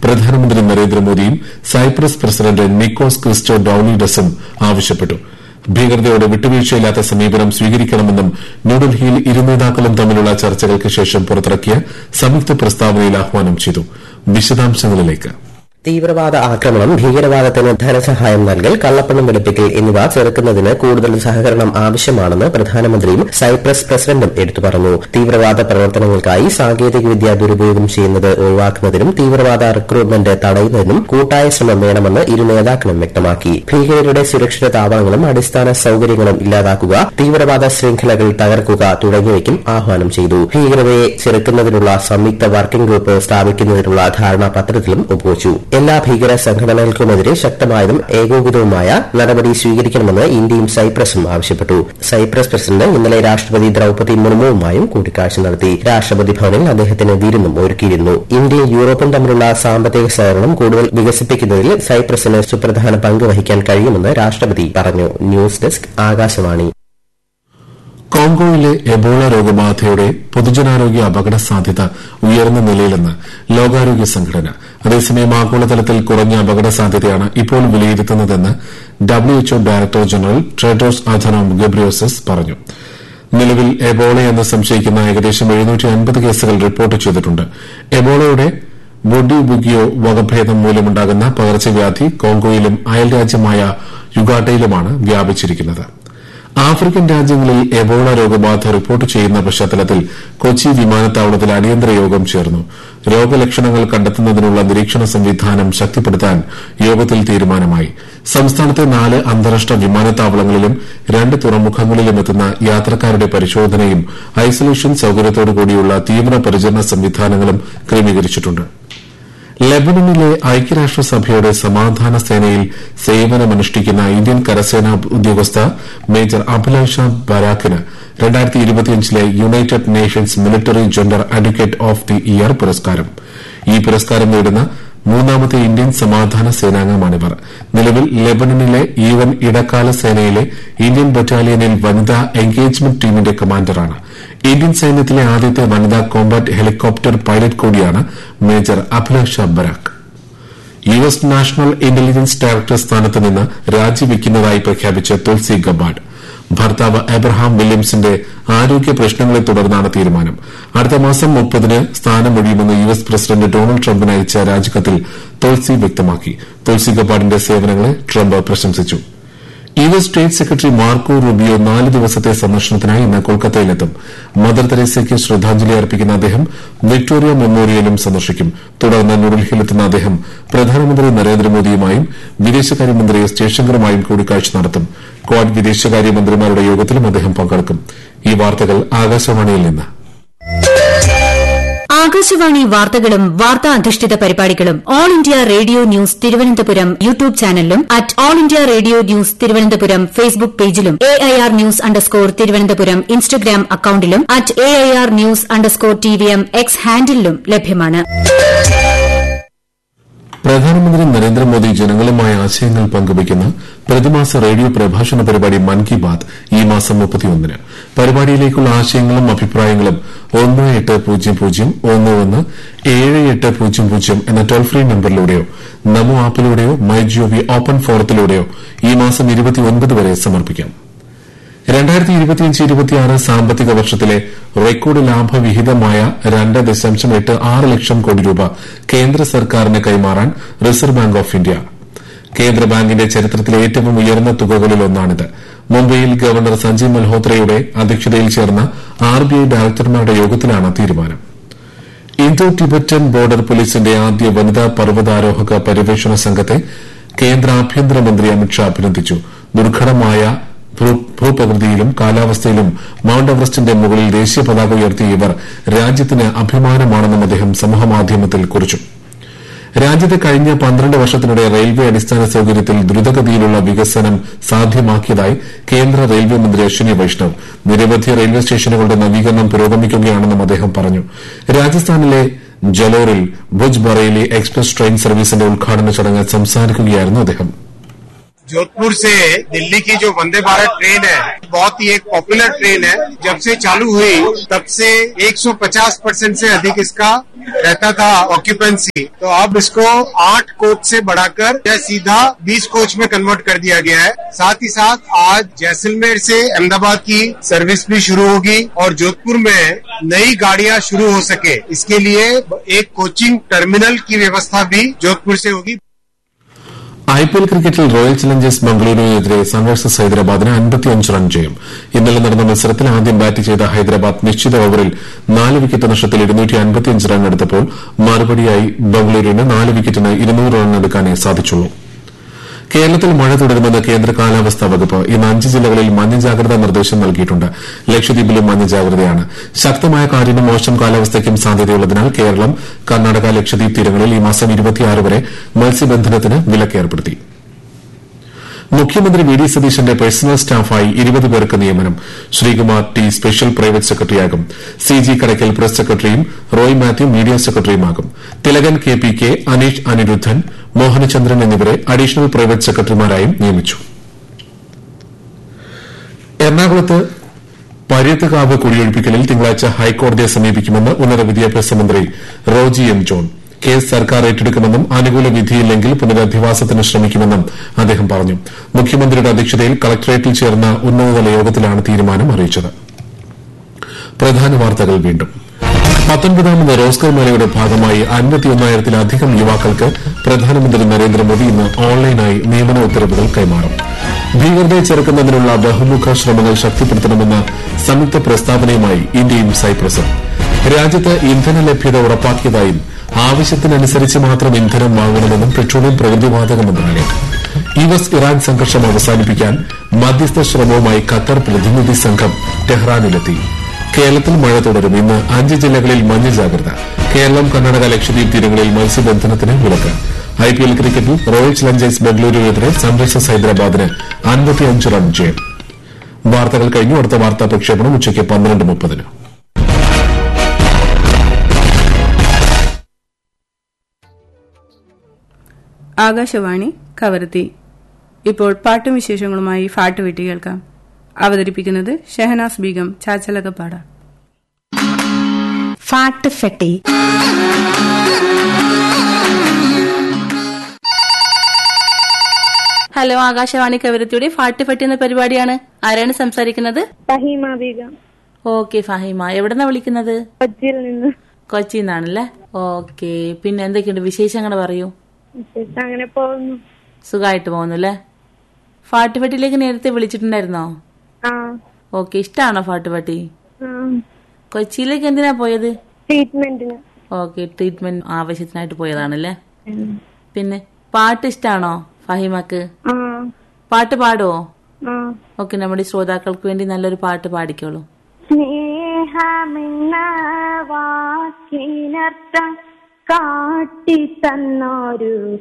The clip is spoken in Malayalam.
പ്രധാനമന്ത്രി നരേന്ദ്രമോദിയും സൈപ്രസ് പ്രസിഡന്റ് നിക്കോസ് ക്രിസ്റ്റോ ഡൌളിഡസും ആവശ്യപ്പെട്ടു ഭീകരതയോട് വിട്ടുവീഴ്ചയില്ലാത്ത സമീപനം സ്വീകരിക്കണമെന്നും ന്യൂഡൽഹിയിൽ ഇരു നേതാക്കളും തമ്മിലുള്ള ചർച്ചകൾക്ക് ശേഷം പുറത്തിറക്കിയ സംയുക്ത പ്രസ്താവനയിൽ ആഹ്വാനം ചെയ്തു വിശദാംശങ്ങളിലേക്ക് തീവ്രവാദ ആക്രമണം ഭീകരവാദത്തിന് ധനസഹായം നൽകൽ കള്ളപ്പണം വെളുപ്പിക്കൽ എന്നിവ ചെറുക്കുന്നതിന് കൂടുതൽ സഹകരണം ആവശ്യമാണെന്ന് പ്രധാനമന്ത്രിയും സൈപ്രസ് പ്രസിഡന്റും എടുത്തു പറഞ്ഞു തീവ്രവാദ പ്രവർത്തനങ്ങൾക്കായി സാങ്കേതികവിദ്യ ദുരുപയോഗം ചെയ്യുന്നത് ഒഴിവാക്കുന്നതിനും തീവ്രവാദ റിക്രൂട്ട്മെന്റ് തടയുന്നതിനും കൂട്ടായ ശ്രമം വേണമെന്ന് ഇരു നേതാക്കളും വ്യക്തമാക്കി ഭീകരരുടെ സുരക്ഷിത താവളങ്ങളും അടിസ്ഥാന സൌകര്യങ്ങളും ഇല്ലാതാക്കുക തീവ്രവാദ ശൃംഖലകൾ തകർക്കുക തുടങ്ങിയവയ്ക്കും ആഹ്വാനം ചെയ്തു ഭീകരതയെ ചെറുക്കുന്നതിനുള്ള സംയുക്ത വർക്കിംഗ് ഗ്രൂപ്പ് സ്ഥാപിക്കുന്നതിനുള്ള ധാരണാപത്രത്തിലും ഒപ്പുവച്ചു എല്ലാ ഭീകര സംഘടനകൾക്കുമെതിരെ ശക്തമായതും ഏകോപിതവുമായ നടപടി സ്വീകരിക്കണമെന്ന് ഇന്ത്യയും സൈപ്രസും ആവശ്യപ്പെട്ടു സൈപ്രസ് പ്രസിഡന്റ് ഇന്നലെ രാഷ്ട്രപതി ദ്രൌപതി മുർമുവുമായും കൂടിക്കാഴ്ച നടത്തി രാഷ്ട്രപതി ഭവനിൽ അദ്ദേഹത്തിന് വിരുന്നും ഒരുക്കിയിരുന്നു ഇന്ത്യയും യൂറോപ്പും തമ്മിലുള്ള സാമ്പത്തിക സഹകരണം കൂടുതൽ വികസിപ്പിക്കുന്നതിൽ സൈപ്രസിന് സുപ്രധാന പങ്ക് വഹിക്കാൻ കഴിയുമെന്ന് രാഷ്ട്രപതി പറഞ്ഞു ന്യൂസ് ഡെസ്ക് ആകാശവാണി കോങ്കോയിലെ എബോള രോഗബാധയുടെ പൊതുജനാരോഗ്യ അപകട സാധ്യത ഉയർന്ന നിലയിലെന്ന് ലോകാരോഗ്യ സംഘടന അതേസമയം ആഗോളതലത്തിൽ കുറഞ്ഞ അപകട സാധ്യതയാണ് ഇപ്പോൾ വിലയിരുത്തുന്നതെന്ന് WHO director general Tedros Adhanom Ghebreyesus പറഞ്ഞു നിലവിൽ എബോളയെന്ന് സംശയിക്കുന്ന ഏകദേശം കേസുകൾ റിപ്പോർട്ട് ചെയ്തിട്ടുണ്ട് എബോളയുടെ ബൊഡി ബുഗിയോ വകഭേദം മൂലമുണ്ടാകുന്ന പകർച്ചവ്യാധി കോങ്കോയിലും അയൽരാജ്യമായ യുഗാട്ടയിലുമാണ് വ്യാപിച്ചിരിക്കുന്നത് ആഫ്രിക്കൻ രാജ്യങ്ങളിൽ എബോള രോഗബാധ റിപ്പോർട്ട് ചെയ്യുന്ന പശ്ചാത്തലത്തിൽ കൊച്ചി വിമാനത്താവളത്തിൽ അടിയന്തര യോഗം ചേർന്നു രോഗലക്ഷണങ്ങൾ കണ്ടെത്തുന്നതിനുള്ള നിരീക്ഷണ സംവിധാനം ശക്തിപ്പെടുത്താൻ യോഗത്തിൽ തീരുമാനമായി സംസ്ഥാനത്തെ നാല് അന്താരാഷ്ട്ര വിമാനത്താവളങ്ങളിലും രണ്ട് തുറമുഖങ്ങളിലും എത്തുന്ന യാത്രക്കാരുടെ പരിശോധനയും ഐസൊലേഷൻ സൌകര്യത്തോടുകൂടിയുള്ള തീവ്രപരിചരണ സംവിധാനങ്ങളും ക്രമീകരിച്ചിട്ടുണ്ട് ലബനനിലെ ഐക്യരാഷ്ട്രസഭയുടെ സമാധാന സേനയിൽ സേവനമനുഷ്ഠിക്കുന്ന ഇന്ത്യൻ കരസേനാ ഉദ്യോഗസ്ഥ മേജർ അഭിലാഷ ബരാക്കിന് ലെ United Nations military gender advocate of the year പുരസ്കാരം ഈ പുരസ്കാരം നേടുന്ന മൂന്നാമത്തെ ഇന്ത്യൻ സമാധാന സേനാംഗമാണിവർ നിലവിൽ ലെബനനിലെ യുഎൻ ഇടക്കാല സേനയിലെ ഇന്ത്യൻ ബറ്റാലിയനിൽ വനിതാ എൻഗേജ്മെന്റ് ടീമിന്റെ കമാൻഡറാണ് ഇന്ത്യൻ സൈന്യത്തിലെ ആദ്യത്തെ വനിതാ കോംബാറ്റ് ഹെലികോപ്റ്റർ പൈലറ്റ് കൂടിയാണ് major Abhilasha Barak U S national intelligence director സ്ഥാനത്ത് നിന്ന് രാജിവെക്കുന്നതായി പ്രഖ്യാപിച്ച തുൾസി ഗബാഡ് ഭർത്താവ് എബ്രഹാം വില്യംസിന്റെ ആരോഗ്യ പ്രശ്നങ്ങളെ തുടർന്നാണ് തീരുമാനം അടുത്ത മാസം മുപ്പതിന് സ്ഥാനമൊഴിയുമെന്ന് യു എസ് പ്രസിഡന്റ് ഡൊണാൾഡ് ട്രംപിന് അയച്ച രാജിക്കത്തിൽ തുൾസി വ്യക്തമാക്കി തുൾസി ഗബാഡിന്റെ സേവനങ്ങളെ ട്രംപ് പ്രശംസിച്ചു U S state secretary Marco Rubio നാല് ദിവസത്തെ സന്ദർശനത്തിനായി ഇന്ന് കൊൽക്കത്തയിലെത്തും മദർ തെരേസയ്ക്ക് ശ്രദ്ധാഞ്ജലി അർപ്പിക്കുന്ന അദ്ദേഹം വിക്ടോറിയ മെമ്മോറിയലും സന്ദർശിക്കും തുടർന്ന് ന്യൂഡൽഹിയിലെത്തുന്ന അദ്ദേഹം പ്രധാനമന്ത്രി നരേന്ദ്രമോദിയുമായും വിദേശകാര്യമന്ത്രി എസ് ജയശങ്കറുമായും കൂടിക്കാഴ്ച നടത്തും ക്വാഡ് വിദേശകാര്യമന്ത്രിമാരുടെ യോഗത്തിലും അദ്ദേഹം പങ്കെടുക്കും ഈ വാർത്തകൾ ആകാശവാണിയിൽ നിന്ന് ആകാശവാണി വാർത്തകളും വാർത്താ അധിഷ്ഠിത പരിപാടികളും all India radio news Thiruvananthapuram YouTube ചാനലിലും at all India radio news Thiruvananthapuram Facebook പേജിലും A I R news underscore Thiruvananthapuram Instagram അക്കൌണ്ടിലും at A I R news underscore T V M X ഹാൻഡിലും ലഭ്യമാണ് പ്രധാനമന്ത്രി നരേന്ദ്രമോദി ജനങ്ങളുമായി ആശയങ്ങൾ പങ്കുവയ്ക്കുന്ന പ്രതിമാസ റേഡിയോ പ്രഭാഷണ പരിപാടി മൻ കി ബാത് ഈ മാസം മുപ്പത്തിയൊന്നിന് പരിപാടിയിലേക്കുള്ള ആശയങ്ങളും അഭിപ്രായങ്ങളും ഒന്ന് എട്ട് പൂജ്യം പൂജ്യം ഒന്ന് ഒന്ന് ഏഴ് എട്ട് പൂജ്യം പൂജ്യം എന്ന ടോൾ ഫ്രീ നമ്പറിലൂടെയോ നമോ ആപ്പിലൂടെയോ മൈ ജിഒവി ഓപ്പൺ ഫോറത്തിലൂടെയോ ഈ മാസം ഇരുപത്തിയൊൻപത് വരെ സമർപ്പിക്കാം രണ്ടായിരത്തി ഇരുപത്തിയഞ്ച് ഇരുപത്തിയാറ് സാമ്പത്തിക വർഷത്തിലെ റെക്കോർഡ് ലാഭവിഹിതമായ രണ്ട് ദശാംശം എട്ട് ആറ് ലക്ഷം കോടി രൂപ കേന്ദ്ര സർക്കാരിന് കൈമാറാൻ റിസർവ് ബാങ്ക് ഓഫ് ഇന്ത്യ കേന്ദ്ര ബാങ്കിന്റെ ചരിത്രത്തിലെ ഏറ്റവും ഉയർന്ന തുകകളിലൊന്നാണിത് മുംബൈയിൽ ഗവർണർ സഞ്ജയ് മൽഹോത്രയുടെ അധ്യക്ഷതയിൽ ചേർന്ന ആർബിഐ ഡയറക്ടർമാരുടെ യോഗത്തിലാണ് തീരുമാനം ഇന്തോ ടിബറ്റൻ ബോർഡർ പോലീസിന്റെ ആദ്യ വനിതാ പർവ്വതാരോഹക പര്യവേഷണ സംഘത്തെ കേന്ദ്ര ആഭ്യന്തരമന്ത്രി അമിത്ഷാ അഭിനന്ദിച്ചു ദുർഘടമായ ഭൂപ്രകൃതിയിലും കാലാവസ്ഥയിലും മൌണ്ട് എവറസ്റ്റിന്റെ മുകളിൽ ദേശീയ പതാക ഉയർത്തിയ ഇവർ രാജ്യത്തിന് അഭിമാനമാണെന്നും അദ്ദേഹം സമൂഹമാധ്യമത്തിൽ കുറിച്ചു രാജ്യത്ത് കഴിഞ്ഞ പന്ത്രണ്ട് വർഷത്തിനിടെ റെയിൽവേ അടിസ്ഥാന സൌകര്യത്തിൽ ദ്രുതഗതിയിലുള്ള വികസനം സാധ്യമാക്കിയതായി കേന്ദ്ര റെയിൽവേ മന്ത്രി അശ്വിനി വൈഷ്ണവ് നിരവധി റെയിൽവേ സ്റ്റേഷനുകളുടെ നവീകരണം പുരോഗമിക്കുകയാണെന്നും അദ്ദേഹം പറഞ്ഞു രാജസ്ഥാനിലെ ജലോറിൽ ഭുജ് ബറേലി എക്സ്പ്രസ് ട്രെയിൻ സർവീസിന്റെ ഉദ്ഘാടന ചടങ്ങിൽ സംസാരിക്കുകയായിരുന്നു അദ്ദേഹം जोधपुर से दिल्ली की जो वंदे भारत ट्रेन है बहुत ही एक पॉपुलर ट्रेन है जब से चालू हुई तब से 150 परसेंट से अधिक इसका रहता था ऑक्यूपेंसी तो अब इसको आठ कोच से बढ़ाकर यह सीधा 20 कोच में कन्वर्ट कर दिया गया है साथ ही साथ आज जैसलमेर से अहमदाबाद की सर्विस भी शुरू होगी और जोधपुर में नई गाड़ियां शुरू हो सके इसके लिए एक कोचिंग टर्मिनल की व्यवस्था भी जोधपुर से होगी ഐപിഎൽ ക്രിക്കറ്റിൽ റോയൽ ചലഞ്ചേഴ്സ് ബംഗളൂരുവിനെതിരെ സൺറൈസേഴ്സ് ഹൈദരാബാദിന് അൻപത്തിയഞ്ച് റൺ ജയം ഇന്നലെ നടന്ന മത്സരത്തിൽ ആദ്യം ബാറ്റ് ചെയ്ത ഹൈദരാബാദ് നിശ്ചിത ഓവറിൽ നാല് വിക്കറ്റ് നഷ്ടത്തിൽ റൺ എടുത്തപ്പോൾ മറുപടിയായി ബംഗളൂരുവിന് നാല് വിക്കറ്റിന് ഇരുന്നൂറ് റൺ എടുക്കാനേ സാധിച്ചുള്ളൂ കേരളത്തിൽ മഴ തുടരുമെന്ന് കേന്ദ്ര കാലാവസ്ഥാ വകുപ്പ് ഇന്ന് അഞ്ച് ജില്ലകളിൽ മഞ്ഞ ജാഗ്രതാ നിർദ്ദേശം നൽകിയിട്ടുണ്ട് ലക്ഷദ്വീപിലും മഞ്ഞ ജാഗ്രതയാണ് ശക്തമായ കാറ്റിനും മോശം കാലാവസ്ഥയ്ക്കും സാധ്യതയുള്ളതിനാൽ കേരളം കർണാടക ലക്ഷദ്വീപ് തീരങ്ങളിൽ ഈ മാസം വരെ മത്സ്യബന്ധനത്തിന് വിലക്കേർപ്പെടുത്തി മുഖ്യമന്ത്രി വി ഡി സതീശന്റെ പേഴ്സണൽ സ്റ്റാഫായി ഇരുപത് പേർക്ക് നിയമനം ശ്രീകുമാർ ടി സ്പെഷ്യൽ പ്രൈവറ്റ് സെക്രട്ടറിയാകും സി ജി കടയ്ക്കൽ പ്രസ് സെക്രട്ടറിയും റോയ് മാത്യു മീഡിയ സെക്രട്ടറിയുമാകും Thilakan K P K Aneesh Aniruddhan Mohanachandran എന്നിവരെ അഡീഷണൽ പ്രൈവറ്റ് സെക്രട്ടറിമാരായും നിയമിച്ചു എറണാകുളത്ത് പര്യത്തുകാവ് കുടിയൊഴിപ്പിക്കലിൽ തിങ്കളാഴ്ച ഹൈക്കോടതിയെ സമീപിക്കുമെന്ന് ഉന്നത വിദ്യാഭ്യാസ മന്ത്രി റോജി എം ജോൺ കേസ് സർക്കാർ ഏറ്റെടുക്കുമെന്നും അനുകൂല വിധിയില്ലെങ്കിൽ പുനരധിവാസത്തിന് ശ്രമിക്കുമെന്നും അദ്ദേഹം പറഞ്ഞു മുഖ്യമന്ത്രിയുടെ അധ്യക്ഷതയിൽ കളക്ടറേറ്റിൽ ചേർന്ന ഉന്നതതല യോഗത്തിലാണ് തീരുമാനം അറിയിച്ചത് പ്രധാന വാർത്തകൾ വീണ്ടും പത്തൊൻപതാമത് റോസ്കർ മേളയുടെ ഭാഗമായി അൻപത്തിയൊന്നായിരത്തിലധികം യുവാക്കൾക്ക് പ്രധാനമന്ത്രി നരേന്ദ്രമോദി ഇന്ന് ഓൺലൈനായി നിയമന ഉത്തരവുകൾ കൈമാറും ഭീകരതയെ ചെറുക്കുന്നതിനുള്ള ബഹുമുഖ ശ്രമങ്ങൾ ശക്തിപ്പെടുത്തണമെന്ന സംയുക്ത പ്രസ്താവനയുമായി ഇന്ത്യയും സൈപ്രസും രാജ്യത്ത് ഇന്ധന ലഭ്യത ഉറപ്പാക്കിയതായും ആവശ്യത്തിനനുസരിച്ച് മാത്രം ഇന്ധനം വാങ്ങണമെന്നും പെട്രോളിയം പ്രകൃതിവാതക മന്ത്രാലയം യു എസ് ഇറാൻ സംഘർഷം അവസാനിപ്പിക്കാൻ മധ്യസ്ഥ ശ്രമവുമായി ഖത്തർ പ്രതിനിധി സംഘം ടെഹ്റാനിലെത്തി കേരളത്തിൽ മഴ തുടരും ഇന്ന് അഞ്ച് ജില്ലകളിൽ മഞ്ഞ ജാഗ്രത കേരളം കർണാടക ലക്ഷദ്വീപ് തീരങ്ങളിൽ മത്സ്യബന്ധനത്തിന് വിലക്ക് ഐപിഎൽ ക്രിക്കറ്റിൽ റോയൽ ചലഞ്ചേഴ്സ് ബംഗളൂരുവിനെതിരെ സൺറൈസേഴ്സ് ഹൈദരാബാദിന് അൻപത്തിയഞ്ച് റൺ ജയം വാർത്തകൾ കഴിഞ്ഞു അടുത്ത വാർത്താ പ്രക്ഷേപണം ഉച്ചയ്ക്ക് പന്ത്രണ്ട് മുപ്പതിന് ആകാശവാണി കവരത്തി ഇപ്പോൾ പാട്ടും വിശേഷങ്ങളുമായി ഫാട്ട് വെട്ടി കേൾക്കാം അവതരിപ്പിക്കുന്നത് ഷെഹനാസ് ബീഗം ചാച്ചലകപ്പാട ഫാട്ട് ഫെട്ടി ഹലോ ആകാശവാണി കവരത്തിയുടെ ഫാട്ട് ഫെട്ടി എന്ന പരിപാടിയാണ് ആരാണ് സംസാരിക്കുന്നത് ഫഹീമ ബീഗം ഓക്കെ ഫഹിമ എവിടെന്നാ വിളിക്കുന്നത് കൊച്ചിയിൽ നിന്ന് കൊച്ചിയിൽ നിന്നാണല്ലേ ഓക്കെ പിന്നെ എന്തൊക്കെയുണ്ട് വിശേഷങ്ങൾ പറയൂ വിശേഷം അങ്ങനെ പോകുന്നു സുഖമായിട്ട് പോകുന്നു അല്ലേ ഫാട്ട് ഫെട്ടിലേക്ക് നേരത്തെ വിളിച്ചിട്ടുണ്ടായിരുന്നോ ആ ഓക്കെ ഇഷ്ടമാണോ ഫാട്ട് ഫെട്ടി ആ കൊച്ചിയിലേക്ക് എന്തിനാ പോയത് ട്രീറ്റ്മെന്റിന് ഓക്കെ ട്രീറ്റ്മെന്റ് ആവശ്യത്തിനായിട്ട് പോയതാണല്ലേ പിന്നെ പാട്ട് ഇഷ്ടാണോ ഫഹിമക്ക് ആ പാട്ട് പാടുവോ ആ ഓക്കെ നമ്മുടെ ശ്രോതാക്കൾക്ക് വേണ്ടി നല്ലൊരു പാട്ട് പാടിക്കോളൂ സ്നേഹമെന്ന വാക്കിനർത്ഥം കാട്ടി തന്നൊരു